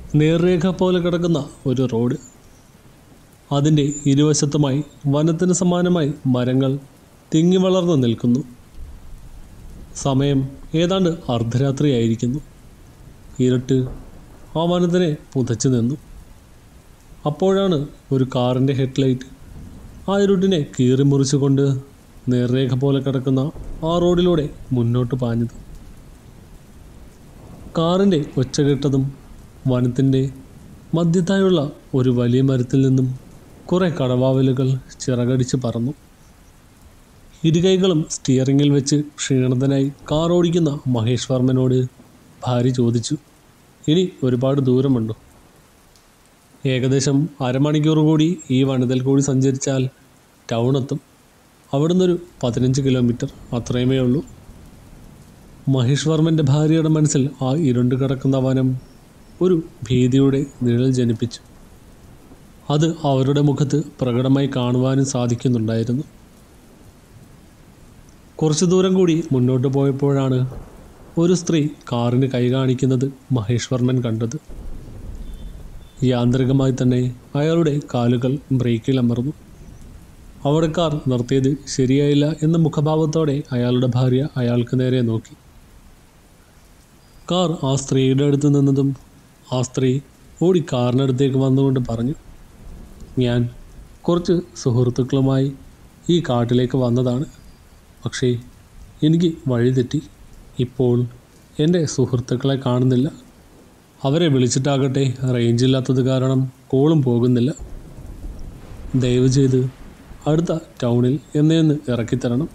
നേർരേഖ പോലെ കിടക്കുന്ന ഒരു റോഡ് അതിൻ്റെ ഇരുവശത്തുമായി വനത്തിന് സമാനമായി മരങ്ങൾ തിങ്ങി വളർന്നു നിൽക്കുന്നു സമയം ഏതാണ്ട് അർദ്ധരാത്രിയായിരിക്കുന്നു ഇരുട്ട് ആ വനത്തിനെ പുതച്ചു നിന്നു അപ്പോഴാണ് ഒരു കാറിൻ്റെ ഹെഡ്ലൈറ്റ് ആ ഇരുട്ടിനെ കീറി മുറിച്ചുകൊണ്ട് നേർരേഖ പോലെ കിടക്കുന്ന ആ റോഡിലൂടെ മുന്നോട്ട് പാഞ്ഞത് കാറിൻ്റെ ഒച്ച കേട്ടതും വനത്തിൻ്റെ മധ്യത്തായുള്ള ഒരു വലിയ മരത്തിൽ നിന്നും കുറേ കടവാവലുകൾ ചിറകടിച്ച് പറന്നു ഇരുകൈകളും സ്റ്റിയറിങ്ങിൽ വെച്ച് ക്ഷീണിതനായി കാർ ഓടിക്കുന്ന മഹേഷ് വർമ്മനോട് ഭാര്യ ചോദിച്ചു ഇനി ഒരുപാട് ദൂരമുണ്ടോ ഏകദേശം അരമണിക്കൂർ കൂടി ഈ വനത്തിൽ കൂടി സഞ്ചരിച്ചാൽ ടൗൺ എത്തും അവിടുന്ന് ഒരു പതിനഞ്ച് കിലോമീറ്റർ അത്രയുമേ ഉള്ളൂ മഹേഷ് വർമ്മൻ്റെ ഭാര്യയുടെ മനസ്സിൽ ആ ഇരുണ്ട് കിടക്കുന്ന വനം ഒരു ഭീതിയുടെ നിഴൽ ജനിപ്പിച്ചു അത് അവരുടെ മുഖത്ത് പ്രകടമായി കാണുവാനും സാധിക്കുന്നുണ്ടായിരുന്നു കുറച്ചു ദൂരം കൂടി മുന്നോട്ട് പോയപ്പോഴാണ് ഒരു സ്ത്രീ കാറിന് കൈ കാണിക്കുന്നത് മഹേഷ് വർമ്മൻ കണ്ടത് യാന്ത്രികമായി തന്നെ അയാളുടെ കാലുകൾ ബ്രേക്കിൽ അമർന്നു അവിടെ കാർ നിർത്തിയത് ശരിയായില്ല എന്ന മുഖഭാവത്തോടെ അയാളുടെ ഭാര്യ അയാൾക്ക് നേരെ നോക്കി കാർ ആ സ്ത്രീയുടെ അടുത്ത് നിന്നതും ആ സ്ത്രീ ഓടി കാറിനടുത്തേക്ക് വന്നുകൊണ്ട് പറഞ്ഞു ഞാൻ കുറച്ച് സുഹൃത്തുക്കളുമായി ഈ കാട്ടിലേക്ക് വന്നതാണ് പക്ഷേ എനിക്ക് വഴി തെറ്റി ഇപ്പോൾ എൻ്റെ സുഹൃത്തുക്കളെ കാണുന്നില്ല അവരെ വിളിച്ചിട്ടാകട്ടെ റേഞ്ച് ഇല്ലാത്തത് കാരണം കോളും പോകുന്നില്ല ദയവ് ചെയ്ത് അടുത്ത ടൗണിൽ എന്നേന്ന് ഇറക്കിത്തരണം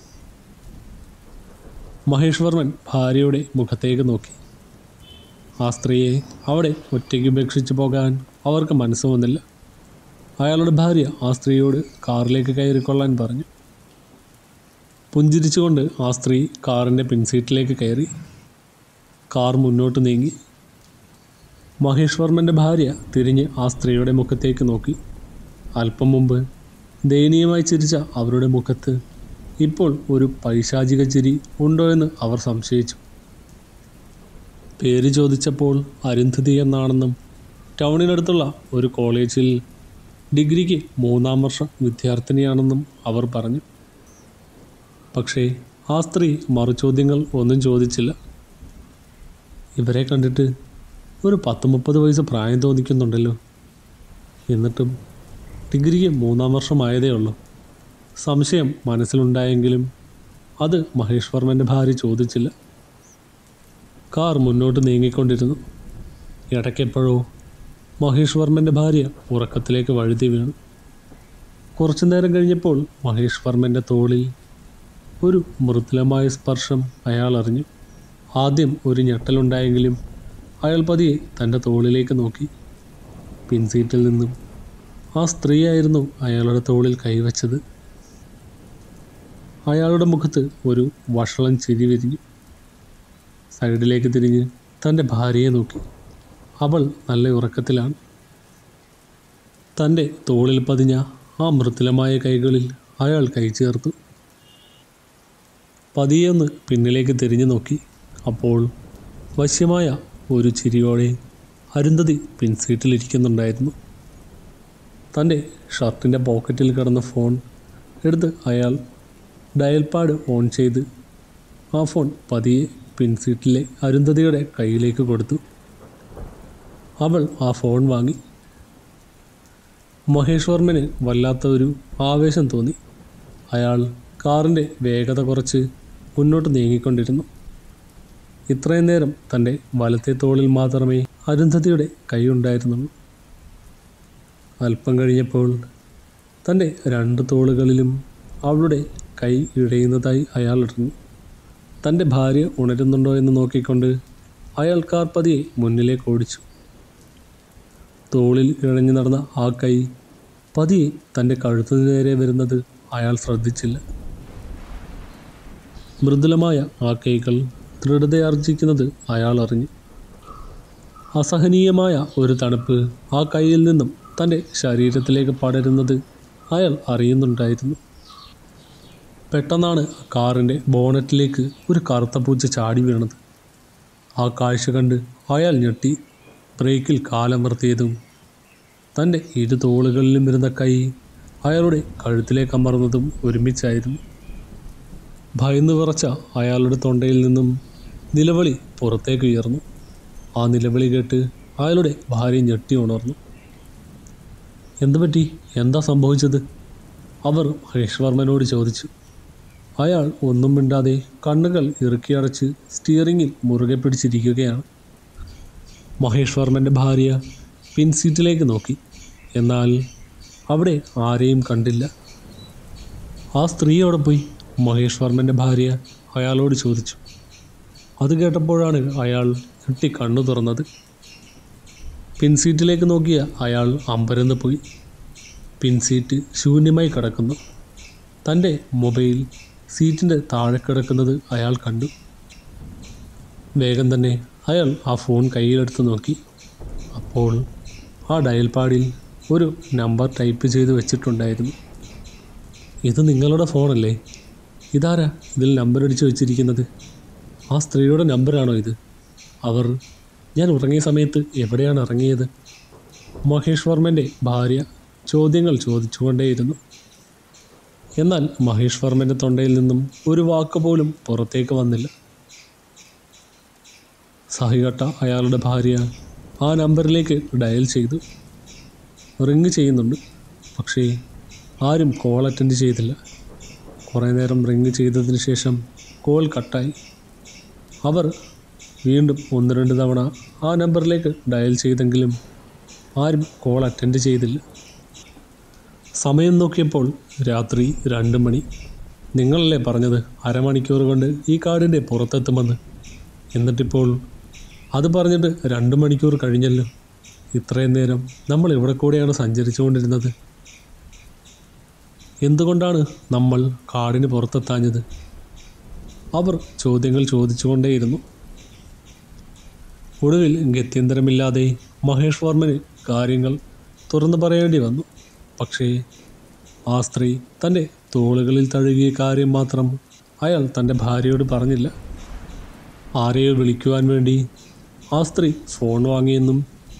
മഹേഷ് വർമ്മൻ ഭാര്യയുടെ മുഖത്തേക്ക് നോക്കി ആ സ്ത്രീയെ അവിടെ ഒറ്റയ്ക്ക് ഉപേക്ഷിച്ച് പോകാൻ അവർക്ക് മനസ്സ് വന്നില്ല അയാളുടെ ഭാര്യ ആ സ്ത്രീയോട് കാറിലേക്ക് കയറിക്കൊള്ളാൻ പറഞ്ഞു പുഞ്ചിരിച്ചുകൊണ്ട് ആ സ്ത്രീ കാറിൻ്റെ പിൻസീറ്റിലേക്ക് കയറി കാർ മുന്നോട്ട് നീങ്ങി മഹേഷ് വർമ്മൻ്റെ ഭാര്യ തിരിഞ്ഞ് ആ സ്ത്രീയുടെ മുഖത്തേക്ക് നോക്കി അല്പം മുമ്പ് ദയനീയമായി ചിരിച്ച അവരുടെ മുഖത്ത് ഇപ്പോൾ ഒരു പൈശാചിക ചിരി ഉണ്ടോ എന്ന് അവർ സംശയിച്ചു പേര് ചോദിച്ചപ്പോൾ അരുന്ധതി എന്നാണെന്നും ടൗണിനടുത്തുള്ള ഒരു കോളേജിൽ ഡിഗ്രിക്ക് മൂന്നാം വർഷ വിദ്യാർത്ഥിനിയാണെന്നും അവർ പറഞ്ഞു പക്ഷേ ആ സ്ത്രീ മറുചോദ്യങ്ങൾ ഒന്നും ചോദിച്ചില്ല ഇവരെ കണ്ടിട്ട് ഒരു പത്ത് മുപ്പത് വയസ്സ് പ്രായം തോന്നിക്കുന്നുണ്ടല്ലോ എന്നിട്ടും ഡിഗ്രിക്ക് മൂന്നാം വർഷമായതേ ഉള്ളൂ സംശയം മനസ്സിലുണ്ടായെങ്കിലും അത് മഹേഷ് വർമ്മൻ്റെ ഭാര്യ ചോദിച്ചില്ല കാർ മുന്നോട്ട് നീങ്ങിക്കൊണ്ടിരുന്നു ഇടയ്ക്കെപ്പോഴോ മഹേഷ് വർമ്മൻ്റെ ഭാര്യ ഉറക്കത്തിലേക്ക് വഴുതി വീണു കുറച്ചു നേരം കഴിഞ്ഞപ്പോൾ മഹേഷ് വർമ്മൻ്റെ തോളിൽ ഒരു മൃദുലമായ സ്പർശം അയാൾ അറിഞ്ഞു ആദ്യം ഒരു ഞെട്ടലുണ്ടായെങ്കിലും അയാൾ പതിയെ തൻ്റെ തോളിലേക്ക് നോക്കി പിൻസീറ്റിൽ നിന്നും ആ സ്ത്രീയായിരുന്നു അയാളുടെ തോളിൽ കൈവച്ചത് അയാളുടെ മുഖത്ത് ഒരു വഷളൻ ചിരി വിരിഞ്ഞു സൈഡിലേക്ക് തിരിഞ്ഞ് തൻ്റെ ഭാര്യയെ നോക്കി അവൾ നല്ല ഉറക്കത്തിലാണ് തൻ്റെ തോളിൽ പതിഞ്ഞ ആ മൃദുലമായ കൈകളിൽ അയാൾ കൈ ചേർത്തു പതിയൊന്ന് പിന്നിലേക്ക് തിരിഞ്ഞു നോക്കി അപ്പോൾ വശ്യമായ ഒരു ചിരിയോടെ അരുന്ധതി പിൻസീറ്റിലിരിക്കുന്നുണ്ടായിരുന്നു തൻ്റെ ഷർട്ടിൻ്റെ പോക്കറ്റിൽ കിടന്ന ഫോൺ എടുത്ത് അയാൾ ഡയൽ പാഡ് ഓൺ ചെയ്ത് ആ ഫോൺ പതിയെ പിൻസീറ്റിലെ അരുന്ധതിയുടെ കയ്യിലേക്ക് കൊടുത്തു അവൾ ആ ഫോൺ വാങ്ങി മഹേഷ് വർമ്മന് വല്ലാത്ത ഒരു ആവേശം തോന്നി അയാൾ കാറിൻ്റെ വേഗത കുറച്ച് മുന്നോട്ട് നീങ്ങിക്കൊണ്ടിരുന്നു ഇത്രയും നേരം തൻ്റെ വലത്തെ തോളിൽ മാത്രമേ അരുന്ധതിയുടെ കൈ ഉണ്ടായിരുന്നുള്ളൂ അല്പം കഴിഞ്ഞപ്പോൾ തൻ്റെ രണ്ട് തോളുകളിലും അവളുടെ കൈ ഇഴയുന്നതായി അയാൾ അറിഞ്ഞു തൻ്റെ ഭാര്യ ഉണരുന്നുണ്ടോ എന്ന് നോക്കിക്കൊണ്ട് അയാൾ കാർ പതിയെ മുന്നിലേക്ക് ഓടിച്ചു തോളിൽ ഇഴഞ്ഞു നടന്ന ആ കൈ പതിയെ തൻ്റെ കഴുത്തിന് നേരെ വരുന്നത് അയാൾ ശ്രദ്ധിച്ചില്ല മൃദുലമായ ആ കൈകൾ ദൃഢതയാർജിക്കുന്നത് അയാൾ അറിഞ്ഞു അസഹനീയമായ ഒരു തണുപ്പ് ആ കൈയിൽ നിന്നും തൻ്റെ ശരീരത്തിലേക്ക് പടരുന്നത് അയാൾ അറിയുന്നുണ്ടായിരുന്നു പെട്ടെന്നാണ് കാറിൻ്റെ ബോണറ്റിലേക്ക് ഒരു കറുത്ത പൂച്ച ചാടി വീണത് ആ കാഴ്ച കണ്ട് അയാൾ ഞെട്ടി ബ്രേക്കിൽ കാലമർത്തിയതും തൻ്റെ ഇരു തോളുകളിലും ഇരുന്ന കൈ അയാളുടെ കഴുത്തിലേക്ക് അമർന്നതും ഒരുമിച്ചായിരുന്നു ഭയന്നു വിറച്ച അയാളുടെ തൊണ്ടയിൽ നിന്നും നിലവിളി പുറത്തേക്ക് ഉയർന്നു ആ നിലവിളി കേട്ട് അയാളുടെ ഭാര്യ ഞെട്ടി ഉണർന്നു എന്തു പറ്റി എന്താ സംഭവിച്ചത് അവർ മഹേഷ് വർമ്മനോട് ചോദിച്ചു അയാൾ ഒന്നും മിണ്ടാതെ കണ്ണുകൾ ഇറുക്കിയടച്ച് സ്റ്റിയറിങ്ങിൽ മുറുകെ പിടിച്ചിരിക്കുകയാണ് മഹേഷ് വർമ്മൻ്റെ ഭാര്യ പിൻസീറ്റിലേക്ക് നോക്കി എന്നാൽ അവിടെ ആരെയും കണ്ടില്ല ആ സ്ത്രീ അവിടെ പോയി മഹേഷ് വർമ്മൻ്റെ ഭാര്യ അയാളോട് ചോദിച്ചു അത് കേട്ടപ്പോഴാണ് അയാൾ ഞെട്ടി കണ്ണു തുറന്നത് പിൻസീറ്റിലേക്ക് നോക്കിയ അയാൾ അമ്പരന്ന് പോയി പിൻസീറ്റ് ശൂന്യമായി കിടക്കുന്നു തൻ്റെ മൊബൈൽ സീറ്റിൻ്റെ താഴെ കിടക്കുന്നത് അയാൾ കണ്ടു വേഗം തന്നെ അയാൾ ആ ഫോൺ കയ്യിലെടുത്ത് നോക്കി അപ്പോൾ ആ ഡയൽ പാഡിൽ ഒരു നമ്പർ ടൈപ്പ് ചെയ്ത് വെച്ചിട്ടുണ്ടായിരുന്നു ഇത് നിങ്ങളുടെ ഫോണല്ലേ ഇതാരാ ഇതിൽ നമ്പർ അടിച്ച് വെച്ചിരിക്കുന്നത് ആ സ്ത്രീയുടെ നമ്പറാണോ ഇത് അവർ ഞാൻ ഉറങ്ങിയ സമയത്ത് എവിടെയാണ് ഇറങ്ങിയത് മഹേഷ് വർമ്മൻ്റെ ഭാര്യ ചോദ്യങ്ങൾ ചോദിച്ചുകൊണ്ടേയിരുന്നു എന്നാൽ മഹേഷ് വർമ്മൻ്റെ തൊണ്ടയിൽ നിന്നും ഒരു വാക്ക് പോലും പുറത്തേക്ക് വന്നില്ല സഹികട്ട അയാളുടെ ഭാര്യ ആ നമ്പറിലേക്ക് ഡയൽ ചെയ്തു റിങ് ചെയ്യുന്നുണ്ട് പക്ഷേ ആരും കോൾ അറ്റൻഡ് ചെയ്തില്ല കുറേ നേരം റിങ് ചെയ്തതിന് ശേഷം കോൾ കട്ടായി അവർ വീണ്ടും ഒന്ന് രണ്ട് തവണ ആ നമ്പറിലേക്ക് ഡയൽ ചെയ്തെങ്കിലും ആരും കോൾ അറ്റൻഡ് ചെയ്തില്ല സമയം നോക്കിയപ്പോൾ രാത്രി രണ്ട് മണി നിങ്ങളല്ലേ പറഞ്ഞത് അരമണിക്കൂർ കൊണ്ട് ഈ കാടിൻ്റെ പുറത്തെത്തുമെന്ന് എന്നിട്ടിപ്പോൾ അത് പറഞ്ഞിട്ട് രണ്ട് മണിക്കൂർ കഴിഞ്ഞല്ലോ ഇത്രയും നേരം നമ്മൾ ഇവിടെ കൂടെയാണ് സഞ്ചരിച്ചുകൊണ്ടിരുന്നത് എന്തുകൊണ്ടാണ് നമ്മൾ കാടിന് പുറത്തെത്താഞ്ഞത് അവർ ചോദ്യങ്ങൾ ചോദിച്ചുകൊണ്ടേയിരുന്നു ഒടുവിൽ ഗത്യന്തരമില്ലാതെ മഹേഷ് വർമ്മന് കാര്യങ്ങൾ തുറന്നു പറയേണ്ടി വന്നു പക്ഷേ ആ സ്ത്രീ തൻ്റെ തോളുകളിൽ തഴുകിയ കാര്യം മാത്രം അയാൾ തൻ്റെ ഭാര്യയോട് പറഞ്ഞില്ല ആരെയോ വിളിക്കുവാൻ വേണ്ടി ആ സ്ത്രീ ഫോൺ വാങ്ങിയെന്നും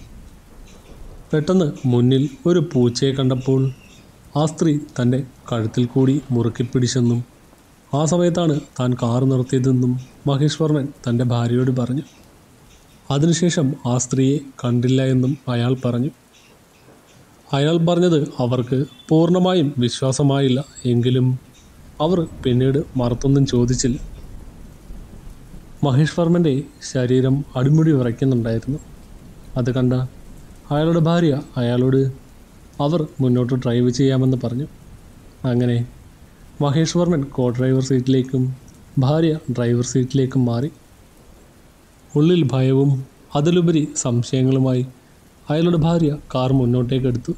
പെട്ടെന്ന് മുന്നിൽ ഒരു പൂച്ചയെ കണ്ടപ്പോൾ ആ സ്ത്രീ തൻ്റെ കഴുത്തിൽ കൂടി മുറുക്കി പിടിച്ചെന്നും ആ സമയത്താണ് താൻ കാർ നിർത്തിയതെന്നും മഹേഷ് വർമ്മൻ തൻ്റെ ഭാര്യയോട് പറഞ്ഞു അതിനുശേഷം ആ സ്ത്രീയെ കണ്ടില്ല എന്നും അയാൾ പറഞ്ഞു അയാൾ പറഞ്ഞത് അവർക്ക് പൂർണ്ണമായും വിശ്വാസമായില്ല എങ്കിലും അവർ പിന്നീട് മറുത്തൊന്നും ചോദിച്ചില്ല മഹേഷ് വർമ്മൻ്റെ ശരീരം അടിമുടി വിറയ്ക്കുന്നുണ്ടായിരുന്നു അത് കണ്ട അയാളുടെ ഭാര്യ അയാളോട് അവർ മുന്നോട്ട് ഡ്രൈവ് ചെയ്യാമെന്ന് പറഞ്ഞു അങ്ങനെ മഹേഷ് വർമ്മൻ കോ ഡ്രൈവർ സീറ്റിലേക്കും ഭാര്യ ഡ്രൈവർ സീറ്റിലേക്കും മാറി ഉള്ളിൽ ഭയവും അതിലുപരി സംശയങ്ങളുമായി അയാളുടെ ഭാര്യ കാർ മുന്നോട്ടേക്ക് എടുത്തു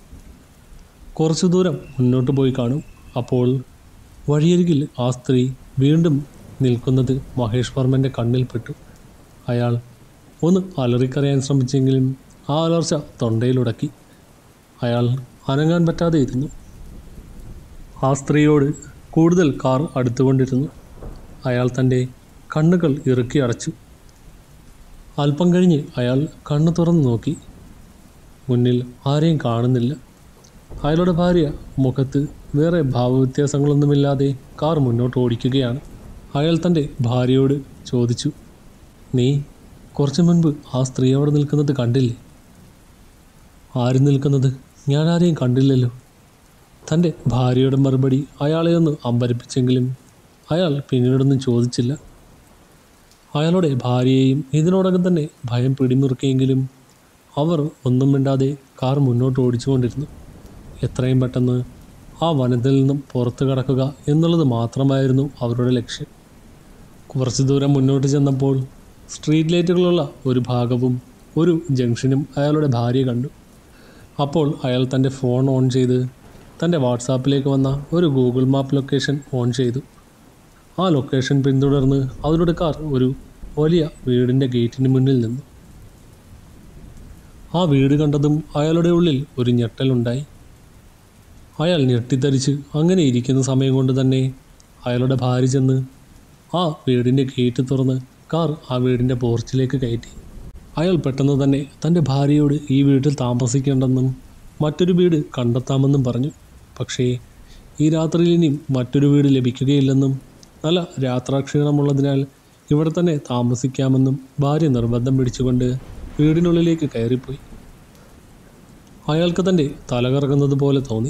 കുറച്ചു ദൂരം മുന്നോട്ട് പോയി കാണും അപ്പോൾ വഴിയരികിൽ ആ സ്ത്രീ വീണ്ടും നിൽക്കുന്നത് മഹേഷ് വർമ്മൻ്റെ കണ്ണിൽപ്പെട്ടു അയാൾ ഒന്ന് അലറിക്കറിയാൻ ശ്രമിച്ചെങ്കിലും ആ അലർച്ച തൊണ്ടയിലുടക്കി അയാൾ അനങ്ങാൻ പറ്റാതെ ഇരുന്നു ആ സ്ത്രീയോട് കൂടുതൽ കാർ അടുത്തുകൊണ്ടിരുന്നു അയാൾ തൻ്റെ കണ്ണുകൾ ഇറുക്കി അടച്ചു അല്പം കഴിഞ്ഞ് അയാൾ കണ്ണു തുറന്നു നോക്കി മുന്നിൽ ആരെയും കാണുന്നില്ല അയാളുടെ ഭാര്യ മുഖത്ത് വേറെ ഭാവവ്യത്യാസങ്ങളൊന്നുമില്ലാതെ കാർ മുന്നോട്ട് ഓടിക്കുകയാണ് അയാൾ തൻ്റെ ഭാര്യയോട് ചോദിച്ചു നീ കുറച്ചു മുൻപ് ആ സ്ത്രീ അവിടെ നിൽക്കുന്നത് കണ്ടില്ലേ ആരും നിൽക്കുന്നത് ഞാൻ ആരെയും കണ്ടില്ലല്ലോ തൻ്റെ ഭാര്യയുടെ മറുപടി അയാളെ ഒന്ന് അമ്പരിപ്പിച്ചെങ്കിലും അയാൾ പിന്നീടൊന്നും ചോദിച്ചില്ല അയാളുടെ ഭാര്യയെയും ഇതിനോടകം തന്നെ ഭയം പിടിമുറുക്കിയെങ്കിലും അവർ ഒന്നും മിണ്ടാതെ കാർ മുന്നോട്ട് ഓടിച്ചുകൊണ്ടിരുന്നു എത്രയും പെട്ടെന്ന് ആ വനത്തിൽ നിന്നും പുറത്തു കടക്കുക എന്നുള്ളത് മാത്രമായിരുന്നു അവരുടെ ലക്ഷ്യം കുറച്ചു ദൂരം മുന്നോട്ട് ചെന്നപ്പോൾ സ്ട്രീറ്റ് ലൈറ്റുകളുള്ള ഒരു ഭാഗവും ഒരു ജംഗ്ഷനും അയാളുടെ ഭാര്യ കണ്ടു അപ്പോൾ അയാൾ തൻ്റെ ഫോൺ ഓൺ ചെയ്ത് തൻ്റെ വാട്സാപ്പിലേക്ക് വന്ന ഒരു ഗൂഗിൾ മാപ്പ് ലൊക്കേഷൻ ഓൺ ചെയ്തു ആ ലൊക്കേഷൻ പിന്തുടർന്ന് അവരുടെ കാർ ഒരു വലിയ വീടിൻ്റെ ഗേറ്റിന് മുന്നിൽ നിന്നു ആ വീട് കണ്ടതും അയാളുടെ ഉള്ളിൽ ഒരു ഞെട്ടലുണ്ടായി അയാൾ ഞെട്ടിത്തരിച്ച് അങ്ങനെ ഇരിക്കുന്ന സമയം കൊണ്ട് തന്നെ അയാളുടെ ഭാര്യ ചെന്ന് ആ വീടിൻ്റെ ഗേറ്റ് തുറന്ന് കാർ ആ വീടിൻ്റെ പോർച്ചിലേക്ക് കയറ്റി അയാൾ പെട്ടെന്ന് തന്നെ തൻ്റെ ഭാര്യയോട് ഈ വീട്ടിൽ താമസിക്കേണ്ടെന്നും മറ്റൊരു വീട് കണ്ടെത്താമെന്നും പറഞ്ഞു പക്ഷേ ഈ രാത്രിയിൽ ഇനിയും മറ്റൊരു വീട് ലഭിക്കുകയില്ലെന്നും നല്ല യാത്രാക്ഷീണമുള്ളതിനാൽ ഇവിടെ തന്നെ താമസിക്കാമെന്നും ഭാര്യ നിർബന്ധം പിടിച്ചുകൊണ്ട് വീടിനുള്ളിലേക്ക് കയറിപ്പോയി അയാൾക്ക് തൻ്റെ തലകറങ്ങുന്നത് പോലെ തോന്നി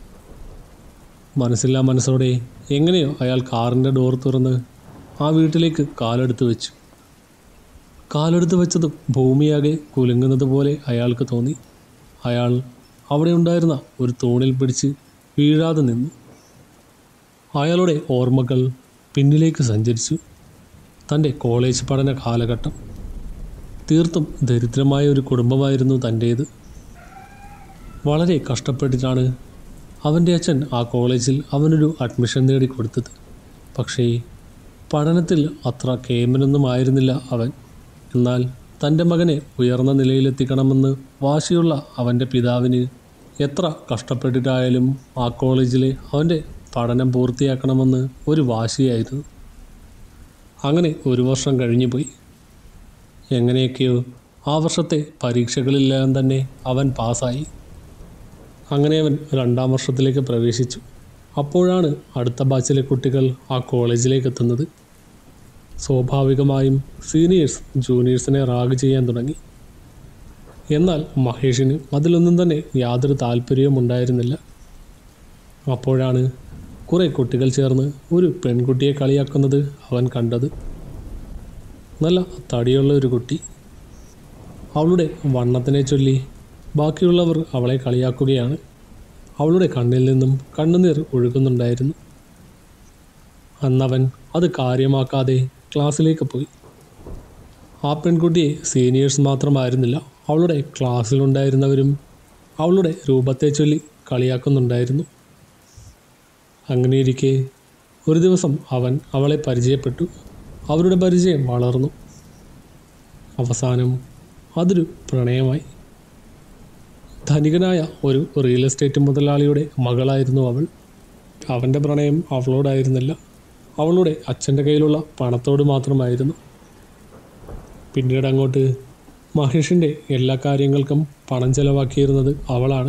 മനസ്സില്ലാ മനസ്സോടെ എങ്ങനെയോ അയാൾ കാറിൻ്റെ ഡോർ തുറന്ന് ആ വീട്ടിലേക്ക് കാലെടുത്ത് വെച്ചു കാലെടുത്ത് വെച്ചതും ഭൂമിയാകെ കുലുങ്ങുന്നത് പോലെ അയാൾക്ക് തോന്നി അയാൾ അവിടെ ഉണ്ടായിരുന്ന ഒരു തൂണിൽ പിടിച്ച് വീഴാതെ നിന്നു അയാളുടെ ഓർമ്മകൾ പിന്നിലേക്ക് സഞ്ചരിച്ചു തൻ്റെ കോളേജ് പഠന കാലഘട്ടം തീർത്തും ദരിദ്രമായ ഒരു കുടുംബമായിരുന്നു തൻ്റേത് വളരെ കഷ്ടപ്പെട്ടിട്ടാണ് അവൻ്റെ അച്ഛൻ ആ കോളേജിൽ അവനൊരു അഡ്മിഷൻ നേടിക്കൊടുത്തത് പക്ഷേ പഠനത്തിൽ അത്ര കേമനൊന്നും ആയിരുന്നില്ല അവൻ എന്നാൽ തൻ്റെ മകനെ ഉയർന്ന നിലയിലെത്തിക്കണമെന്ന് വാശിയുള്ള അവൻ്റെ പിതാവിന് എത്ര കഷ്ടപ്പെട്ടിട്ടായാലും ആ കോളേജിലെ അവൻ്റെ പഠനം പൂർത്തിയാക്കണമെന്ന് ഒരു വാശിയായിരുന്നു അങ്ങനെ ഒരു വർഷം കഴിഞ്ഞു പോയി എങ്ങനെയൊക്കെയോ ആ വർഷത്തെ പരീക്ഷകളിലെല്ലാം തന്നെ അവൻ പാസ്സായി അങ്ങനെ അവൻ രണ്ടാം വർഷത്തിലേക്ക് പ്രവേശിച്ചു അപ്പോഴാണ് അടുത്ത ബാച്ചിലെ കുട്ടികൾ ആ കോളേജിലേക്ക് എത്തുന്നത് സ്വാഭാവികമായും സീനിയേഴ്സ് ജൂനിയേഴ്സിനെ റാഗ് ചെയ്യാൻ തുടങ്ങി എന്നാൽ മഹേഷിന് അതിലൊന്നും തന്നെ യാതൊരു താല്പര്യവും ഉണ്ടായിരുന്നില്ല അപ്പോഴാണ് കുറേ കുട്ടികൾ ചേർന്ന് ഒരു പെൺകുട്ടിയെ കളിയാക്കുന്നത് അവൻ കണ്ടത് നല്ല തടിയുള്ള ഒരു കുട്ടി അവളുടെ വണ്ണത്തിനെ ചൊല്ലി ബാക്കിയുള്ളവർ അവളെ കളിയാക്കുകയാണ് അവളുടെ കണ്ണിൽ നിന്നും കണ്ണുനീർ ഒഴുകുന്നുണ്ടായിരുന്നു അന്നവൻ അത് കാര്യമാക്കാതെ ക്ലാസ്സിലേക്ക് പോയി ആ പെൺകുട്ടിയെ സീനിയേഴ്സ് മാത്രമായിരുന്നില്ല അവളുടെ ക്ലാസ്സിലുണ്ടായിരുന്നവരും അവളുടെ രൂപത്തെ ചൊല്ലി കളിയാക്കുന്നുണ്ടായിരുന്നു അങ്ങനെയിരിക്കെ ഒരു ദിവസം അവൻ അവളെ പരിചയപ്പെട്ടു അവരുടെ പരിചയം വളർന്നു അവസാനം അതൊരു പ്രണയമായി ധനികനായ ഒരു റിയൽ എസ്റ്റേറ്റ് മുതലാളിയുടെ മകളായിരുന്നു അവൾ അവൻ്റെ പ്രണയം അവളോടായിരുന്നില്ല അവളുടെ അച്ഛൻ്റെ കയ്യിലുള്ള പണത്തോട് മാത്രമായിരുന്നു പിന്നീട് അങ്ങോട്ട് മഹേഷിൻ്റെ എല്ലാ കാര്യങ്ങൾക്കും പണം ചെലവാക്കിയിരുന്നത് അവളാണ്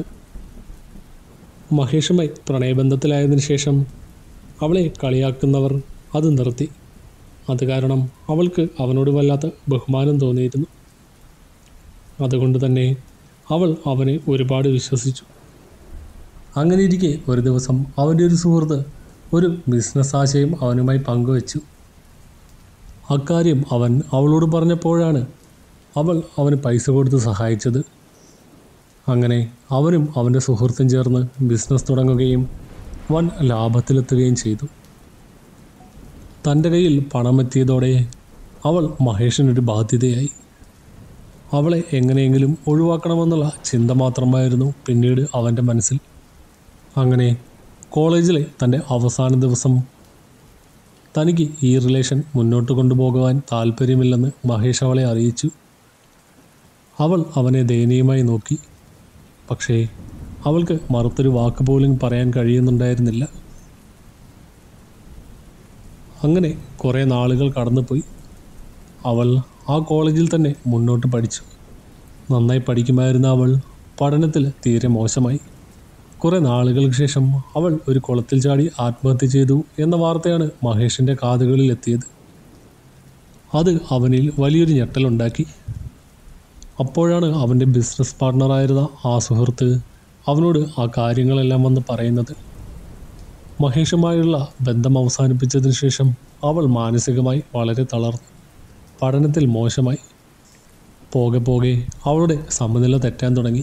മഹേഷുമായി പ്രണയബന്ധത്തിലായതിനു ശേഷം അവളെ കളിയാക്കുന്നവർ അത് നിർത്തി അത് കാരണം അവൾക്ക് അവനോട് വല്ലാത്ത ബഹുമാനം തോന്നിയിരുന്നു അതുകൊണ്ട് തന്നെ അവൾ അവനെ ഒരുപാട് വിശ്വസിച്ചു അങ്ങനെ ഇരിക്കെ ഒരു ദിവസം അവൻ്റെ ഒരു സുഹൃത്ത് ഒരു ബിസിനസ് ആശയം അവനുമായി പങ്കുവച്ചു അക്കാര്യം അവൻ അവളോട് പറഞ്ഞപ്പോഴാണ് അവൾ അവന് പൈസ കൊടുത്ത് സഹായിച്ചത് അങ്ങനെ അവനും അവൻ്റെ സുഹൃത്തും ചേർന്ന് ബിസിനസ് തുടങ്ങുകയും വൻ ലാഭത്തിലെത്തുകയും ചെയ്തു തൻ്റെ കയ്യിൽ പണമെത്തിയതോടെ അവൾ മഹേഷിനൊരു ബാധ്യതയായി അവളെ എങ്ങനെയെങ്കിലും ഒഴിവാക്കണമെന്നുള്ള ചിന്ത മാത്രമായിരുന്നു പിന്നീട് അവൻ്റെ മനസ്സിൽ അങ്ങനെ കോളേജിലെ തൻ്റെ അവസാന ദിവസം തനിക്ക് ഈ റിലേഷൻ മുന്നോട്ട് കൊണ്ടുപോകുവാൻ താല്പര്യമില്ലെന്ന് മഹേഷ് അവളെ അറിയിച്ചു അവൾ അവനെ ദയനീയമായി നോക്കി പക്ഷേ അവൾക്ക് മറുത്തൊരു വാക്ക് പോലും പറയാൻ കഴിയുന്നുണ്ടായിരുന്നില്ല അങ്ങനെ കുറേ നാളുകൾ കടന്നുപോയി അവൾ ആ കോളേജിൽ തന്നെ മുന്നോട്ട് പഠിച്ചു നന്നായി പഠിക്കുമായിരുന്ന അവൾ പഠനത്തിൽ തീരെ മോശമായി കുറേ നാളുകൾക്ക് ശേഷം അവൾ ഒരു കുളത്തിൽ ചാടി ആത്മഹത്യ ചെയ്തു എന്ന വാർത്തയാണ് മഹേഷിൻ്റെ കാതുകളിൽ എത്തിയത് അത് അവനിൽ വലിയൊരു ഞെട്ടലുണ്ടാക്കി അപ്പോഴാണ് അവൻ്റെ ബിസിനസ് പാർട്ണറായിരുന്ന ആ സുഹൃത്ത് അവനോട് ആ കാര്യങ്ങളെല്ലാം വന്ന് പറയുന്നത് മഹേഷുമായുള്ള ബന്ധം അവസാനിപ്പിച്ചതിന് ശേഷം അവൾ മാനസികമായി വളരെ തളർന്നു പഠനത്തിൽ മോശമായി പോകെ പോകെ അവളുടെ സമനില തെറ്റാൻ തുടങ്ങി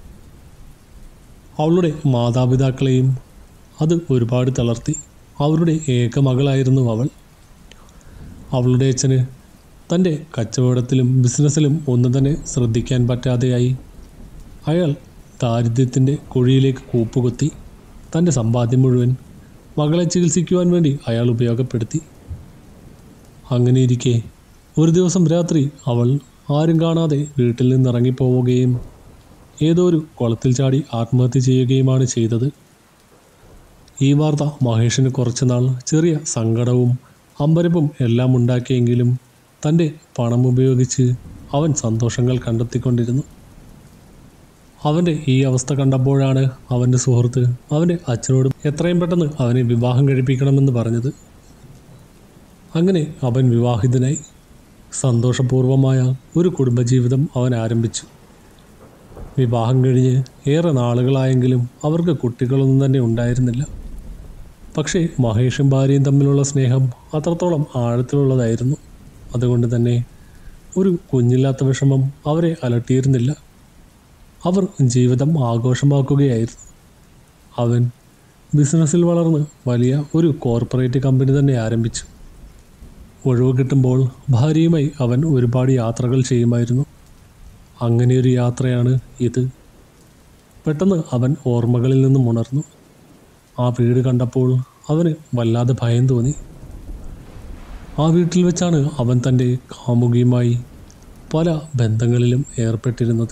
അവളുടെ മാതാപിതാക്കളെയും അത് ഒരുപാട് തളർത്തി അവരുടെ ഏക മകളായിരുന്നു അവൾ അവളുടെ അച്ഛന് തൻ്റെ കച്ചവടത്തിലും ബിസിനസ്സിലും ഒന്നും തന്നെ ശ്രദ്ധിക്കാൻ പറ്റാതെയായി അയാൾ ദാരിദ്ര്യത്തിൻ്റെ കുഴിയിലേക്ക് കൂപ്പുകുത്തി തൻ്റെ സമ്പാദ്യം മുഴുവൻ മകളെ ചികിത്സിക്കുവാൻ വേണ്ടി അയാൾ ഉപയോഗപ്പെടുത്തി അങ്ങനെയിരിക്കെ ഒരു ദിവസം രാത്രി അവൾ ആരും കാണാതെ വീട്ടിൽ നിന്ന് ഇറങ്ങിപ്പോവുകയും ഏതോ ഒരു കുളത്തിൽ ചാടി ആത്മഹത്യ ചെയ്യുകയുമാണ് ചെയ്തത് ഈ വാർത്ത മഹേഷിന് കുറച്ചുനാൾ ചെറിയ സങ്കടവും അമ്പരപ്പും എല്ലാം ഉണ്ടാക്കിയെങ്കിലും തൻ്റെ പണം ഉപയോഗിച്ച് അവൻ സന്തോഷങ്ങൾ കണ്ടെത്തിക്കൊണ്ടിരുന്നു അവൻ്റെ ഈ അവസ്ഥ കണ്ടപ്പോഴാണ് അവൻ്റെ സുഹൃത്ത് അവൻ്റെ അച്ഛനോട് എത്രയും പെട്ടെന്ന് അവനെ വിവാഹം കഴിപ്പിക്കണമെന്ന് പറഞ്ഞത് അങ്ങനെ അവൻ വിവാഹിതനായി സന്തോഷപൂർവമായ ഒരു കുടുംബജീവിതം അവൻ ആരംഭിച്ചു വിവാഹം കഴിഞ്ഞ് ഏറെ നാളുകളായെങ്കിലും അവർക്ക് കുട്ടികളൊന്നും തന്നെ ഉണ്ടായിരുന്നില്ല പക്ഷേ മഹേഷും ഭാര്യയും തമ്മിലുള്ള സ്നേഹം അത്രത്തോളം ആഴത്തിലുള്ളതായിരുന്നു അതുകൊണ്ട് തന്നെ ഒരു കുഞ്ഞില്ലാത്ത വിഷമം അവരെ അലട്ടിയിരുന്നില്ല അവർ ജീവിതം ആഘോഷമാക്കുകയായിരുന്നു അവൻ ബിസിനസ്സിൽ വളർന്ന് വലിയ ഒരു കോർപ്പറേറ്റ് കമ്പനി തന്നെ ആരംഭിച്ചു ഒഴിവ് കിട്ടുമ്പോൾ ഭാര്യയുമായി അവൻ ഒരുപാട് യാത്രകൾ ചെയ്യുമായിരുന്നു അങ്ങനെയൊരു യാത്രയാണ് ഇത് പെട്ടെന്ന് അവൻ ഓർമ്മകളിൽ നിന്നും ഉണർന്നു ആ വീട് കണ്ടപ്പോൾ അവന് വല്ലാതെ ഭയം തോന്നി ആ വീട്ടിൽ വെച്ചാണ് അവൻ തൻ്റെ കാമുകിയുമായി പല ബന്ധങ്ങളിലും ഏർപ്പെട്ടിരുന്നത്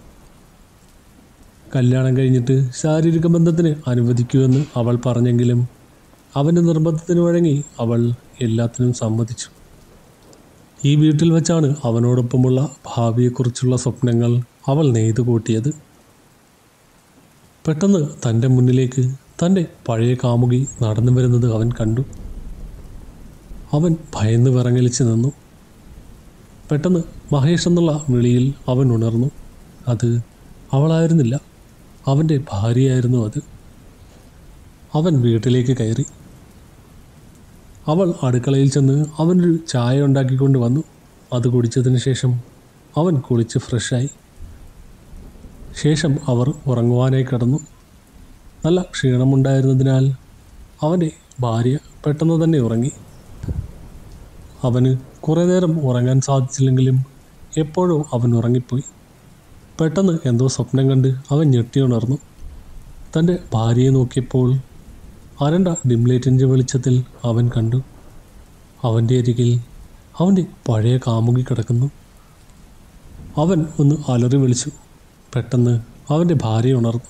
കല്യാണം കഴിഞ്ഞിട്ട് ശാരീരിക ബന്ധത്തിന് അനുവദിക്കുമെന്ന് അവൾ പറഞ്ഞെങ്കിലും അവൻ്റെ നിർബന്ധത്തിന് വഴങ്ങി അവൾ എല്ലാത്തിനും സമ്മതിച്ചു ഈ വീട്ടിൽ വെച്ചാണ് അവനോടൊപ്പമുള്ള ഭാവിയെക്കുറിച്ചുള്ള സ്വപ്നങ്ങൾ അവൾ നെയ്തു കൂട്ടിയത് പെട്ടെന്ന് തൻ്റെ മുന്നിലേക്ക് തൻ്റെ പഴയ കാമുകി നടന്നു വരുന്നത് അവൻ കണ്ടു അവൻ ഭയന്ന് വിറങ്ങലിച്ച് നിന്നു പെട്ടെന്ന് മഹേഷ് എന്നുള്ള വിളിയിൽ അവൻ ഉണർന്നു അത് അവളായിരുന്നില്ല അവൻ്റെ ഭാര്യയായിരുന്നു അത് അവൻ വീട്ടിലേക്ക് കയറി അവൾ അടുക്കളയിൽ ചെന്ന് അവനൊരു ചായ ഉണ്ടാക്കിക്കൊണ്ട് വന്നു അത് കുടിച്ചതിന് ശേഷം അവൻ കുളിച്ച് ഫ്രഷായി ശേഷം അവർ ഉറങ്ങുവാനായി കിടന്നു നല്ല ക്ഷീണമുണ്ടായിരുന്നതിനാൽ അവൻ്റെ ഭാര്യ പെട്ടെന്ന് തന്നെ ഉറങ്ങി അവന് കുറേ നേരം ഉറങ്ങാൻ സാധിച്ചില്ലെങ്കിലും എപ്പോഴോ അവൻ ഉറങ്ങിപ്പോയി പെട്ടെന്ന് എന്തോ സ്വപ്നം കണ്ട് അവൻ ഞെട്ടിയുണർന്നു തൻ്റെ ഭാര്യയെ നോക്കിയപ്പോൾ അരണ്ട ഡിംലൈറ്റിൻ്റെ വെളിച്ചത്തിൽ അവൻ കണ്ടു അവൻ്റെ അരികിൽ അവൻ്റെ പഴയ കാമുകി കിടക്കുന്നു അവൻ ഒന്ന് അലറി വിളിച്ചു പെട്ടെന്ന് അവൻ്റെ ഭാര്യ ഉണർന്നു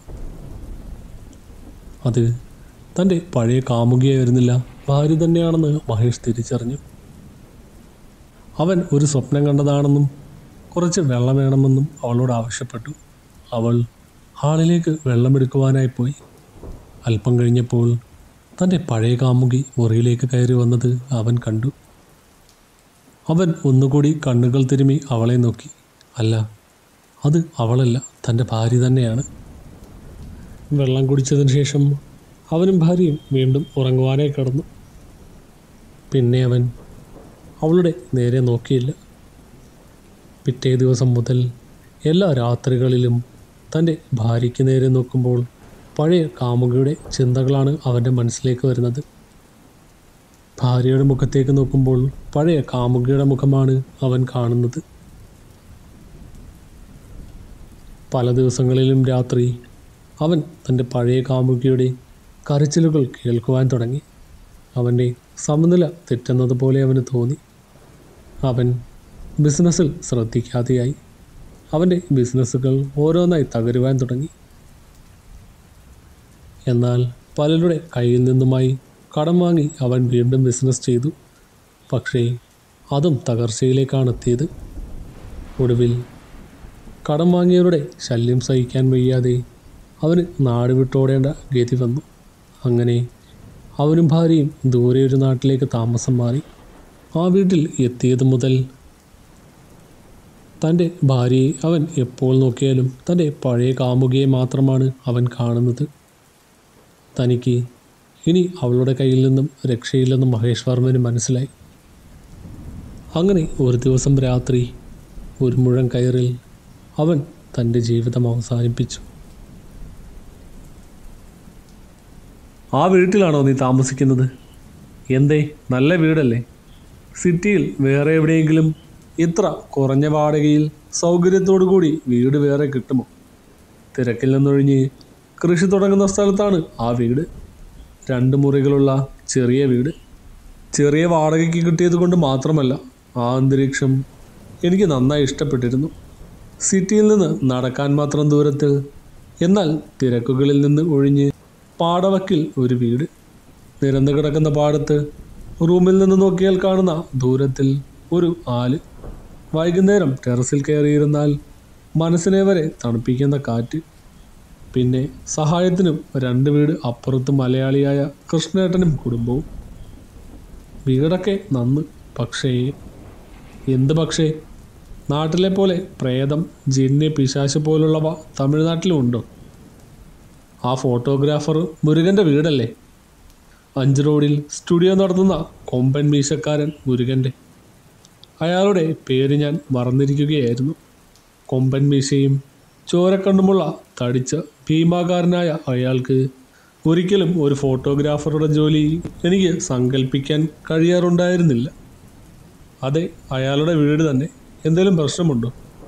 അത് തൻ്റെ പഴയ കാമുകിയായിരുന്നില്ല ഭാര്യ തന്നെയാണെന്ന് മഹേഷ് തിരിച്ചറിഞ്ഞു അവൻ ഒരു സ്വപ്നം കണ്ടതാണെന്നും കുറച്ച് വെള്ളം വേണമെന്നും അവളോട് ആവശ്യപ്പെട്ടു അവൾ ഹാളിലേക്ക് വെള്ളമെടുക്കുവാനായി പോയി അല്പം കഴിഞ്ഞപ്പോൾ തൻ്റെ പഴയ കാമുകി മുറിയിലേക്ക് കയറി വന്നത് അവൻ കണ്ടു അവൻ ഒന്നുകൂടി കണ്ണുകൾ തിരുമി അവളെ നോക്കി അല്ല അത് അവളല്ല തൻ്റെ ഭാര്യ തന്നെയാണ് വെള്ളം കുടിച്ചതിന് ശേഷം അവനും ഭാര്യയും വീണ്ടും ഉറങ്ങുവാനായി കിടന്നു പിന്നെ അവൻ അവളുടെ നേരെ നോക്കിയില്ല പിറ്റേ ദിവസം മുതൽ എല്ലാ രാത്രികളിലും തൻ്റെ ഭാര്യയ്ക്ക് നേരെ നോക്കുമ്പോൾ പഴയ കാമുകിയുടെ ചിന്തകളാണ് അവൻ്റെ മനസ്സിലേക്ക് വരുന്നത് ഭാര്യയുടെ മുഖത്തേക്ക് നോക്കുമ്പോൾ പഴയ കാമുകിയുടെ മുഖമാണ് അവൻ കാണുന്നത് പല ദിവസങ്ങളിലും രാത്രി അവൻ തൻ്റെ പഴയ കാമുകിയുടെ കരച്ചിലുകൾ കേൾക്കുവാൻ തുടങ്ങി അവൻ്റെ സമനില തെറ്റുന്നത് അവന് തോന്നി അവൻ ബിസിനസ്സിൽ ശ്രദ്ധിക്കാതെയായി അവൻ്റെ ബിസിനസ്സുകൾ ഓരോന്നായി തകരുവാൻ തുടങ്ങി എന്നാൽ പലരുടെ കയ്യിൽ നിന്നുമായി കടം വാങ്ങി അവൻ വീണ്ടും ബിസിനസ് ചെയ്തു പക്ഷേ അതും തകർച്ചയിലേക്കാണ് എത്തിയത് ഒടുവിൽ കടം വാങ്ങിയവരുടെ ശല്യം സഹിക്കാൻ വയ്യാതെ അവന് നാട് വിട്ടോടേണ്ട ഗതി വന്നു അങ്ങനെ അവനും ഭാര്യയും ദൂരെ ഒരു നാട്ടിലേക്ക് താമസം മാറി ആ വീട്ടിൽ എത്തിയത് മുതൽ തൻ്റെ ഭാര്യയെ അവൻ എപ്പോൾ നോക്കിയാലും തൻ്റെ പഴയ കാമുകിയെ മാത്രമാണ് അവൻ കാണുന്നത് തനിക്ക് ഇനി അവളുടെ കയ്യിൽ നിന്നും രക്ഷയില്ലെന്ന് മഹേഷ് വർമ്മന് മനസ്സിലായി അങ്ങനെ ഒരു ദിവസം രാത്രി ഒരു മുഴം കയറിൽ അവൻ തൻ്റെ ജീവിതം അവസാനിപ്പിച്ചു ആ വീട്ടിലാണോ നീ താമസിക്കുന്നത് എന്തേ നല്ല വീടല്ലേ സിറ്റിയിൽ വേറെ എവിടെയെങ്കിലും ഇത്ര കുറഞ്ഞ വാടകയിൽ സൗകര്യത്തോടു കൂടി വീട് വേറെ കിട്ടുമോ തിരക്കിൽ നിന്നൊഴിഞ്ഞ് കൃഷി തുടങ്ങുന്ന സ്ഥലത്താണ് ആ വീട് രണ്ട് മുറികളുള്ള ചെറിയ വീട് ചെറിയ വാടകയ്ക്ക് കിട്ടിയത് കൊണ്ട് മാത്രമല്ല ആ അന്തരീക്ഷം എനിക്ക് നന്നായി ഇഷ്ടപ്പെട്ടിരുന്നു സിറ്റിയിൽ നിന്ന് നടക്കാൻ മാത്രം ദൂരത്ത് എന്നാൽ തിരക്കുകളിൽ നിന്ന് ഒഴിഞ്ഞ് പാടവക്കിൽ ഒരു വീട് നിരന്നു കിടക്കുന്ന പാടത്ത് റൂമിൽ നിന്ന് നോക്കിയാൽ കാണുന്ന ദൂരത്തിൽ ഒരു ആല് വൈകുന്നേരം ടെറസിൽ കയറിയിരുന്നാൽ മനസ്സിനെ വരെ തണുപ്പിക്കുന്ന കാറ്റ് പിന്നെ സഹായത്തിനും രണ്ട് വീട് അപ്പുറത്ത് മലയാളിയായ കൃഷ്ണേട്ടനും കുടുംബവും വീടൊക്കെ നന്ന് പക്ഷേ എന്ത് പക്ഷേ നാട്ടിലെ പോലെ പ്രേതം ജിന്ന് പിശാശ് പോലുള്ളവ തമിഴ്നാട്ടിലും ഉണ്ടോ ആ ഫോട്ടോഗ്രാഫർ മുരുകൻ്റെ വീടല്ലേ അഞ്ച് റോഡിൽ സ്റ്റുഡിയോ നടത്തുന്ന കൊമ്പൻ മീശക്കാരൻ മുരുകൻ്റെ അയാളുടെ പേര് ഞാൻ മറന്നിരിക്കുകയായിരുന്നു കൊമ്പൻ മീശയും ചോരക്കണ്ണുമുള്ള തടിച്ച ഭീമാകാരനായ അയാൾക്ക് ഒരിക്കലും ഒരു ഫോട്ടോഗ്രാഫറുടെ ജോലി എനിക്ക് സങ്കല്പിക്കാൻ കഴിയാറുണ്ടായിരുന്നില്ല അതെ അയാളുടെ വീട് തന്നെ എന്തെങ്കിലും പ്രശ്നമുണ്ടോ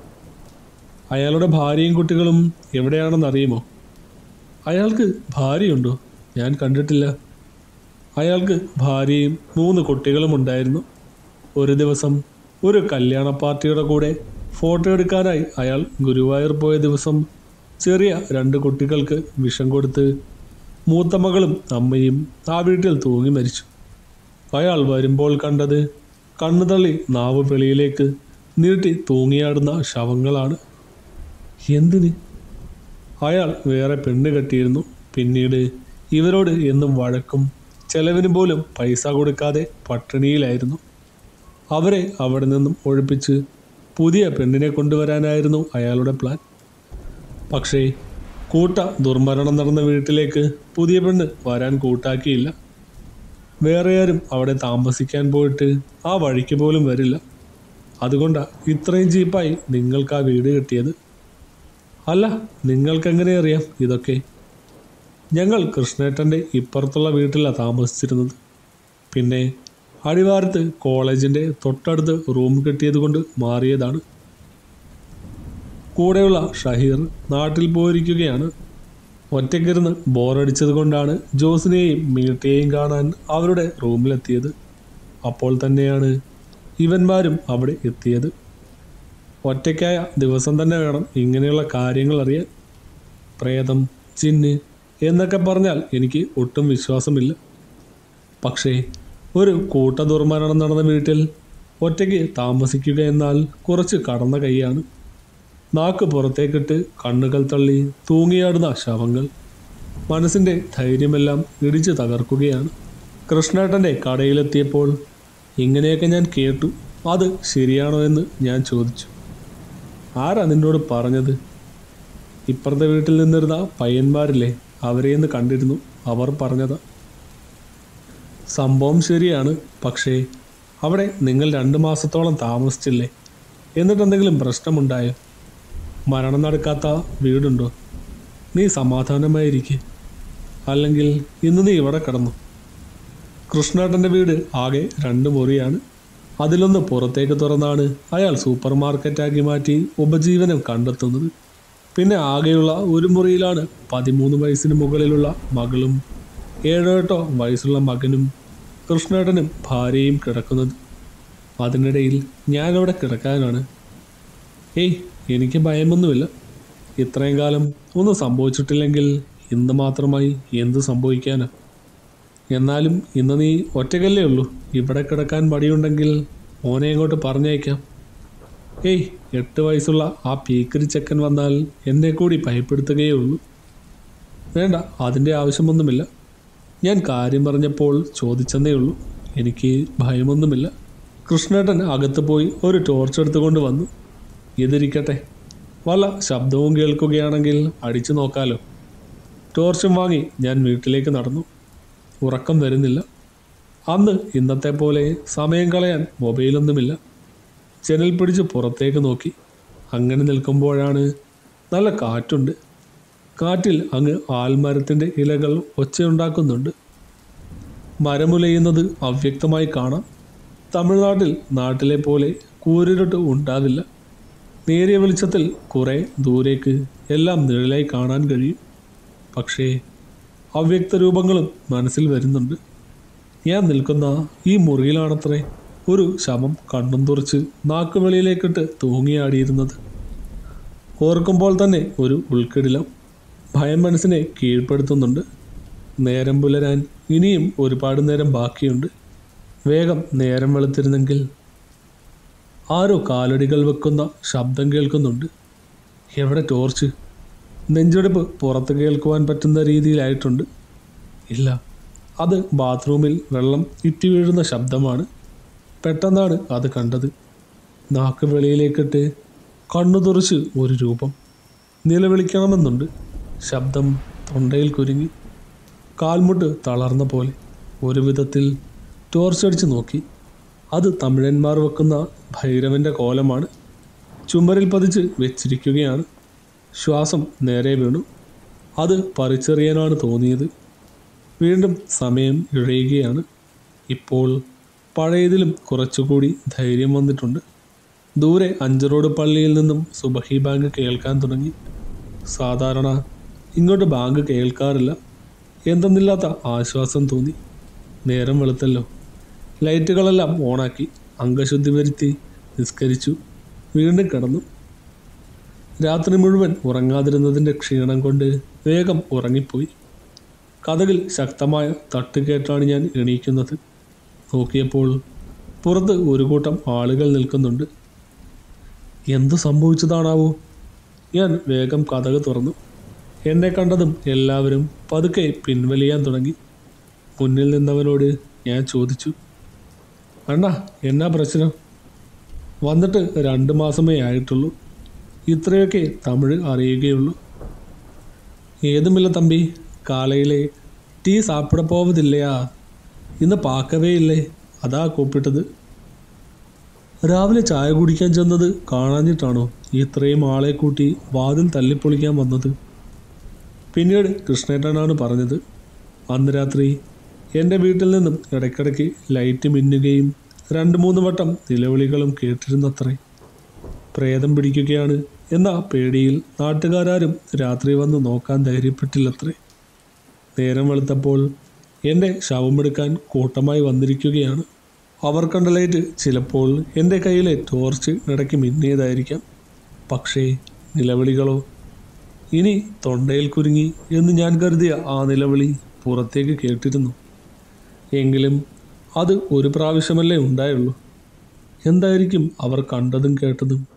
അയാളുടെ ഭാര്യയും കുട്ടികളും എവിടെയാണെന്ന് അറിയുമോ അയാൾക്ക് ഭാര്യയുണ്ടോ ഞാൻ കണ്ടിട്ടില്ല അയാൾക്ക് ഭാര്യയും മൂന്ന് കുട്ടികളും ഉണ്ടായിരുന്നു ഒരു ദിവസം ഒരു കല്യാണ പാർട്ടിയുടെ കൂടെ ഫോട്ടോ എടുക്കാനായി അയാൾ ഗുരുവായൂർ പോയ ദിവസം ചെറിയ രണ്ട് കുട്ടികൾക്ക് വിഷം കൊടുത്ത് മൂത്ത മകളും അമ്മയും ആ വീട്ടിൽ തൂങ്ങി മരിച്ചു അയാൾ വരുമ്പോൾ കണ്ടത് കണ്ണു തള്ളി നാവ് വെളിയിലേക്ക് നീട്ടി തൂങ്ങിയാടുന്ന ശവങ്ങളാണ് എന്തിന് അയാൾ വേറെ പെണ്ണ് കെട്ടിയിരുന്നു പിന്നീട് ഇവരോട് എന്നും വഴക്കും ചെലവിന് പോലും പൈസ കൊടുക്കാതെ പട്ടിണിയിലായിരുന്നു അവരെ അവിടെ നിന്നും ഒഴിപ്പിച്ച് പുതിയ പെണ്ണിനെ കൊണ്ടുവരാനായിരുന്നു അയാളുടെ പ്ലാൻ പക്ഷേ കൂട്ട ദുർമരണം നടന്ന വീട്ടിലേക്ക് പുതിയ പെണ്ണ് വരാൻ കൂട്ടാക്കിയില്ല വേറെ ആരും അവിടെ താമസിക്കാൻ പോയിട്ട് ആ വഴിക്ക് പോലും വരില്ല അതുകൊണ്ടാണ് ഇത്രയും ചീപ്പായി നിങ്ങൾക്ക് ആ വീട് കിട്ടിയത് അല്ല നിങ്ങൾക്കെങ്ങനെ അറിയാം ഇതൊക്കെ ഞങ്ങൾ കൃഷ്ണേട്ടൻ്റെ ഇപ്പുറത്തുള്ള വീട്ടിലാണ് താമസിച്ചിരുന്നത് പിന്നെ അടിവാരത്ത് കോളേജിൻ്റെ തൊട്ടടുത്ത് റൂം കിട്ടിയത് കൊണ്ട് മാറിയതാണ് കൂടെയുള്ള ഷഹീർ നാട്ടിൽ പോയിരിക്കുകയാണ് ഒറ്റയ്ക്കിരുന്ന് ബോറടിച്ചത് കൊണ്ടാണ് ജോസിനെയും മീട്ടയെയും കാണാൻ അവരുടെ റൂമിലെത്തിയത് അപ്പോൾ തന്നെയാണ് ഇവന്മാരും അവിടെ എത്തിയത് ഒറ്റയ്ക്കായ ദിവസം തന്നെ വേണം ഇങ്ങനെയുള്ള കാര്യങ്ങൾ അറിയാൻ പ്രേതം ചിന്ന് എന്നൊക്കെ പറഞ്ഞാൽ എനിക്ക് ഒട്ടും വിശ്വാസമില്ല പക്ഷേ ഒരു കൂട്ട ദുർമരണം നടന്ന വീട്ടിൽ ഒറ്റയ്ക്ക് താമസിക്കുക എന്നാൽ കുറച്ച് കടന്ന കൈയാണ് നാക്ക് പുറത്തേക്കിട്ട് കണ്ണുകൾ തള്ളി തൂങ്ങിയാടുന്ന ശവങ്ങൾ മനസ്സിൻ്റെ ധൈര്യമെല്ലാം ഇടിച്ചു തകർക്കുകയാണ് കൃഷ്ണേട്ടൻ്റെ കടയിലെത്തിയപ്പോൾ ഇങ്ങനെയൊക്കെ ഞാൻ കേട്ടു അത് ശരിയാണോ എന്ന് ഞാൻ ചോദിച്ചു ആരാ നിന്നോട് പറഞ്ഞത് ഇപ്പുറത്തെ വീട്ടിൽ നിന്നിരുന്ന പയ്യന്മാരില്ലേ അവരെയെന്ന് കണ്ടിരുന്നു അവർ പറഞ്ഞതാ സംഭവം ശരിയാണ് പക്ഷേ അവിടെ നിങ്ങൾ രണ്ട് മാസത്തോളം താമസിച്ചില്ലേ എന്നിട്ട് എന്തെങ്കിലും പ്രശ്നമുണ്ടായോ മരണം നടക്കാത്ത വീടുണ്ടോ നീ സമാധാനമായിരിക്കെ അല്ലെങ്കിൽ ഇന്ന് നീ ഇവിടെ കിടന്നു കൃഷ്ണേട്ടൻ്റെ വീട് ആകെ രണ്ട് മുറിയാണ് അതിലൊന്ന് പുറത്തേക്ക് തുറന്നാണ് അയാൾ സൂപ്പർ മാർക്കറ്റാക്കി മാറ്റി ഉപജീവനം കണ്ടെത്തുന്നത് പിന്നെ ആകെയുള്ള ഒരു മുറിയിലാണ് പതിമൂന്ന് വയസ്സിന് മുകളിലുള്ള മകളും ഏഴോ എട്ടോ വയസ്സുള്ള മകനും കൃഷ്ണേട്ടനും ഭാര്യയും കിടക്കുന്നത് അതിനിടയിൽ ഞാനവിടെ കിടക്കാനാണ് ഏയ് എനിക്ക് ഭയമൊന്നുമില്ല ഇത്രയും കാലം ഒന്നും സംഭവിച്ചിട്ടില്ലെങ്കിൽ ഇന്ന് മാത്രമായി എന്ത് സംഭവിക്കാനാ എന്നാലും ഇന്ന് നീ ഒറ്റക്കല്ലേ ഉള്ളൂ ഇവിടെ കിടക്കാൻ മടിയുണ്ടെങ്കിൽ മോനെ ഇങ്ങോട്ട് പറഞ്ഞയക്കാം ഏയ് എട്ട് വയസ്സുള്ള ആ പീക്കരി ചെക്കൻ വന്നാൽ എന്നെ കൂടി ഭയപ്പെടുത്തുകയേ ഉള്ളൂ വേണ്ട അതിൻ്റെ ആവശ്യമൊന്നുമില്ല ഞാൻ കാര്യം പറഞ്ഞപ്പോൾ ചോദിച്ചെന്നേ ഉള്ളൂ എനിക്ക് ഭയമൊന്നുമില്ല കൃഷ്ണേട്ടൻ അകത്ത് പോയി ഒരു ടോർച്ച് എടുത്തുകൊണ്ട് വന്നു ഇതിരിക്കട്ടെ വല്ല ശബ്ദവും കേൾക്കുകയാണെങ്കിൽ അടിച്ചു നോക്കാലോ ടോർച്ചും വാങ്ങി ഞാൻ വീട്ടിലേക്ക് നടന്നു ഉറക്കം വരുന്നില്ല അന്ന് ഇന്നത്തെ പോലെ സമയം കളയാൻ മൊബൈലൊന്നുമില്ല ജനൽ പിടിച്ച് പുറത്തേക്ക് നോക്കി അങ്ങനെ നിൽക്കുമ്പോഴാണ് നല്ല കാറ്റുണ്ട് കാറ്റിൽ അങ്ങ് ആൽമരത്തിൻ്റെ ഇലകൾ ഒച്ചയുണ്ടാക്കുന്നുണ്ട് മരമുലയുന്നത് അവ്യക്തമായി കാണാം തമിഴ്നാട്ടിൽ നാട്ടിലെ പോലെ കൂരിരുട്ട് ഉണ്ടാകില്ല നേരിയ വെളിച്ചത്തിൽ കുറേ ദൂരേക്ക് എല്ലാം നിഴലായി കാണാൻ കഴിയും പക്ഷേ അവ്യക്ത രൂപങ്ങളും മനസ്സിൽ വരുന്നുണ്ട് ഞാൻ നിൽക്കുന്ന ഈ മുറിയിലാണത്രേ ഒരു ശവം കണ്ണും തുറച്ച് നാക്കുവെളിയിലേക്കിട്ട് തൂങ്ങിയാടിയിരുന്നത് ഓർക്കുമ്പോൾ തന്നെ ഒരു ഉൾക്കിടിലം ഭയം മനസ്സിനെ കീഴ്പ്പെടുത്തുന്നുണ്ട് നേരം പുലരാൻ ഇനിയും ഒരുപാട് നേരം ബാക്കിയുണ്ട് വേഗം നേരം വെളുത്തിരുന്നെങ്കിൽ ആരോ കാലടികൾ വെക്കുന്ന ശബ്ദം കേൾക്കുന്നുണ്ട് എവിടെ ടോർച്ച് നെഞ്ചെടുപ്പ് പുറത്ത് കേൾക്കുവാൻ പറ്റുന്ന രീതിയിലായിട്ടുണ്ട് ഇല്ല അത് ബാത്റൂമിൽ വെള്ളം ഇറ്റി വീഴുന്ന ശബ്ദമാണ് പെട്ടെന്നാണ് അത് കണ്ടത് നാക്ക് വെളിയിലേക്കിട്ട് കണ്ണു തുറച്ച് ഒരു രൂപം നിലവിളിക്കണമെന്നുണ്ട് ശബ്ദം തൊണ്ടയിൽ കുരുങ്ങി കാൽമുട്ട് തളർന്ന പോലെ ഒരു വിധത്തിൽ ടോർച്ചടിച്ച് നോക്കി അത് തമിഴന്മാർ വെക്കുന്ന ഭൈരവൻ്റെ കോലമാണ് ചുമരിൽ പതിച്ച് വെച്ചിരിക്കുകയാണ് ശ്വാസം നേരെ വീണു അത് പറിച്ചെറിയാനാണ് തോന്നിയത് വീണ്ടും സമയം ഇഴയുകയാണ് ഇപ്പോൾ പഴയതിലും കുറച്ചുകൂടി ധൈര്യം വന്നിട്ടുണ്ട് ദൂരെ അഞ്ചറോഡ് പള്ളിയിൽ നിന്നും സുബഹി ബാങ്ക് കേൾക്കാൻ തുടങ്ങി സാധാരണ ഇങ്ങോട്ട് ബാങ്ക് കേൾക്കാറില്ല എന്തെന്നില്ലാത്ത ആശ്വാസം തോന്നി നേരം വെളുത്തല്ലോ ലൈറ്റുകളെല്ലാം ഓണാക്കി അംഗശുദ്ധി വരുത്തി നിസ്കരിച്ചു വീണ്ടും കിടന്നു രാത്രി മുഴുവൻ ഉറങ്ങാതിരുന്നതിൻ്റെ ക്ഷീണം കൊണ്ട് വേഗം ഉറങ്ങിപ്പോയി കഥകിൽ ശക്തമായ തട്ട് കേട്ടാണ് ഞാൻ എണീക്കുന്നത് നോക്കിയപ്പോൾ പുറത്ത് ഒരു കൂട്ടം ആളുകൾ നിൽക്കുന്നുണ്ട് എന്തു സംഭവിച്ചതാണാവോ ഞാൻ വേഗം കഥക് തുറന്നു എന്നെ കണ്ടതും എല്ലാവരും പതുക്കെ പിൻവലിയാൻ തുടങ്ങി മുന്നിൽ നിന്നവനോട് ഞാൻ ചോദിച്ചു അണ്ണാ എന്നാ പ്രശ്നം വന്നിട്ട് രണ്ട് മാസമേ ആയിട്ടുള്ളൂ ഇത്രയൊക്കെ തമിഴ് അറിയുകയുള്ളൂ ഏതുമില്ല തമ്പി കാലയിലെ ടീ സാപ്പിട പോവതില്ലയാ ഇന്ന് പാക്കവേ ഇല്ലേ അതാ കൂപ്പിട്ടത് രാവിലെ ചായ കുടിക്കാൻ ചെന്നത് കാണാഞ്ഞിട്ടാണോ ഇത്രയും ആളെ കൂട്ടി വാതിൽ തല്ലിപ്പൊളിക്കാൻ വന്നത് പിന്നീട് കൃഷ്ണേട്ടനാണ് പറഞ്ഞത് അന്ന് രാത്രി എൻ്റെ വീട്ടിൽ നിന്നും ഇടയ്ക്കിടയ്ക്ക് ലൈറ്റ് മിന്നുകയും രണ്ട് മൂന്ന് വട്ടം നിലവിളികളും കേട്ടിരുന്നത്രേ പ്രേതം പിടിക്കുകയാണ് എന്ന പേടിയിൽ നാട്ടുകാരും രാത്രി വന്ന് നോക്കാൻ ധൈര്യപ്പെട്ടില്ലത്രേ നേരം വെളുത്തപ്പോൾ എൻ്റെ ശവമെടുക്കാൻ കൂട്ടമായി വന്നിരിക്കുകയാണ് അവർ കണ്ട ലൈറ്റ് ചിലപ്പോൾ എൻ്റെ കയ്യിലെ ടോർച്ച് ഇടയ്ക്ക് മിന്നിയതായിരിക്കാം പക്ഷേ നിലവിളികളോ ഇനി തൊണ്ടയിൽ കുരുങ്ങി എന്ന് ഞാൻ കരുതിയ ആ നിലവിളി പുറത്തേക്ക് കേട്ടിരുന്നു എങ്കിലും അത് ഒരു പ്രാവശ്യമല്ലേ ഉണ്ടായുള്ളൂ എന്തായിരിക്കും അവർ കണ്ടതും കേട്ടതും